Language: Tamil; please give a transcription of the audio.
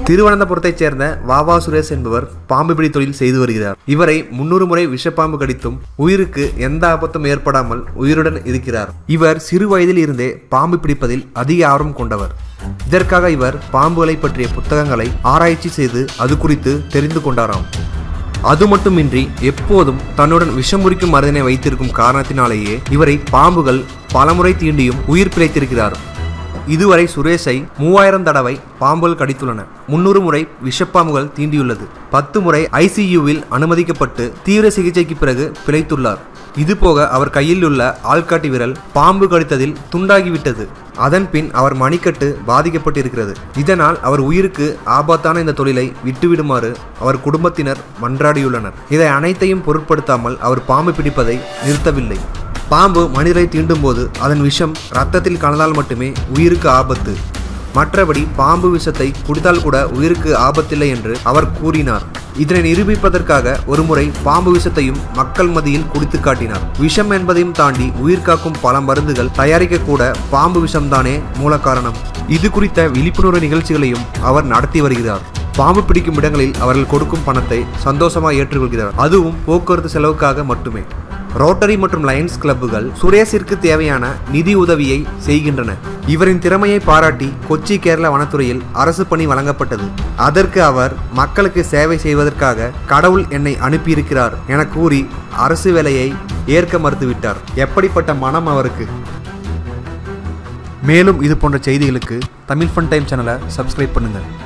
திருவனந்தபுரத்தைச் சேர்ந்த வாவா சுரேஷ் என்பவர் பாம்பு பிடி தொழில் செய்து வருகிறார் இவரை முன்னூறு முறை விஷப்பாம்பு கடித்தும் உயிருக்கு எந்த ஆபத்தும் ஏற்படாமல் உயிருடன் இருக்கிறார் இவர் சிறு வயதில் இருந்தே பாம்பு பிடிப்பதில் அதிக ஆர்வம் கொண்டவர் இதற்காக இவர் பாம்புகளை பற்றிய புத்தகங்களை ஆராய்ச்சி செய்து அது குறித்து தெரிந்து கொண்டாராம் அது மட்டுமின்றி எப்போதும் தன்னுடன் விஷமுறிக்கும் மருந்தினை வைத்திருக்கும் காரணத்தினாலேயே இவரை பாம்புகள் பலமுறை தீண்டியும் உயிர் பிழைத்திருக்கிறார் இதுவரை சுரேஷை மூவாயிரம் தடவை பாம்புகள் கடித்துள்ளன முன்னூறு முறை விஷப்பாம்புகள் தீண்டியுள்ளது பத்து முறை ஐசியூவில் அனுமதிக்கப்பட்டு தீவிர சிகிச்சைக்கு பிறகு பிழைத்துள்ளார் இதுபோக அவர் கையில் உள்ள ஆள்காட்டி விரல் பாம்பு கடித்ததில் துண்டாகிவிட்டது அதன் பின் அவர் மணிக்கட்டு பாதிக்கப்பட்டிருக்கிறது இதனால் அவர் உயிருக்கு ஆபத்தான இந்த தொழிலை விட்டுவிடுமாறு அவர் குடும்பத்தினர் மன்றாடியுள்ளனர் இதை அனைத்தையும் பொருட்படுத்தாமல் அவர் பாம்பு பிடிப்பதை நிறுத்தவில்லை பாம்பு மனிதரை தீண்டும் போது அதன் விஷம் ரத்தத்தில் கலந்தால் மட்டுமே உயிருக்கு ஆபத்து மற்றபடி பாம்பு விஷத்தை குடித்தால் கூட உயிருக்கு ஆபத்தில்லை என்று அவர் கூறினார் இதனை நிரூபிப்பதற்காக ஒருமுறை பாம்பு விஷத்தையும் மக்கள் மத்தியில் குடித்து காட்டினார் விஷம் என்பதையும் தாண்டி உயிர் காக்கும் பல மருந்துகள் தயாரிக்க கூட பாம்பு விஷம்தானே மூல காரணம் இது குறித்த விழிப்புணர்வு நிகழ்ச்சிகளையும் அவர் நடத்தி வருகிறார் பாம்பு பிடிக்கும் இடங்களில் அவர்கள் கொடுக்கும் பணத்தை சந்தோஷமாக ஏற்றுக்கொள்கிறார் அதுவும் போக்குவரத்து செலவுக்காக மட்டுமே ரோட்டரி மற்றும் லயன்ஸ் கிளப்புகள் சுரேஷிற்கு தேவையான நிதி உதவியை செய்கின்றன இவரின் திறமையை பாராட்டி கொச்சி கேரள வனத்துறையில் அரசு பணி வழங்கப்பட்டது அதற்கு அவர் மக்களுக்கு சேவை செய்வதற்காக கடவுள் என்னை அனுப்பியிருக்கிறார் என கூறி அரசு வேலையை ஏற்க மறுத்துவிட்டார் எப்படிப்பட்ட மனம் அவருக்கு மேலும் இது போன்ற செய்திகளுக்கு தமிழ் ஃபன் டைம் சேனலை சப்ஸ்கிரைப் பண்ணுங்கள்